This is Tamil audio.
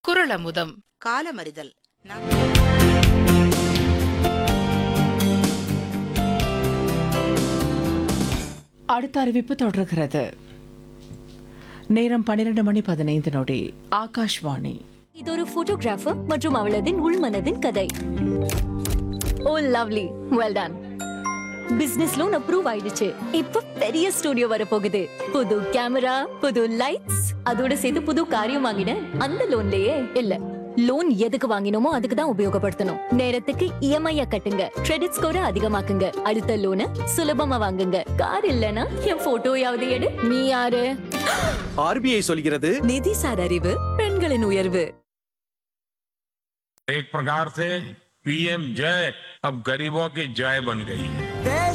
குரளமுதம் காலமறிதல் நம் அடுத்த அறிவிப்பு தொடர்கிறது நேரம் பன்னிரண்டு மணி பதினைந்து நொடி ஆகாஷ்வாணி இது ஒரு போட்டோகிராஃபர் மற்றும் அவளதின் உள்மனதின் கதை oh lovely well done business loan approve ஆயிடுச்சு இப்ப பெரிய ஸ்டுடியோ வர போகுது புது கேமரா புது லைட்ஸ் அதோட சேர்த்து புது காரியம் வாங்கினேன் அந்த லோன்லயே இல்ல லோன் எதுக்கு வாங்கினோமோ அதுக்கு தான் உபயோகப்படுத்தணும் நேரத்துக்கு இஎம்ஐ கட்டுங்க கிரெடிட் ஸ்கோரை அதிகமாக்குங்க அடுத்த லோனை சுலபமா வாங்குங்க கார் இல்லனா என் போட்டோயாவது எடு நீ யாரு ஆர்பிஐ சொல்கிறது நிதி சார் அறிவு பெண்களின் உயர்வு एक प्रकार से पीएम जय अब गरीबों की जय बन गई है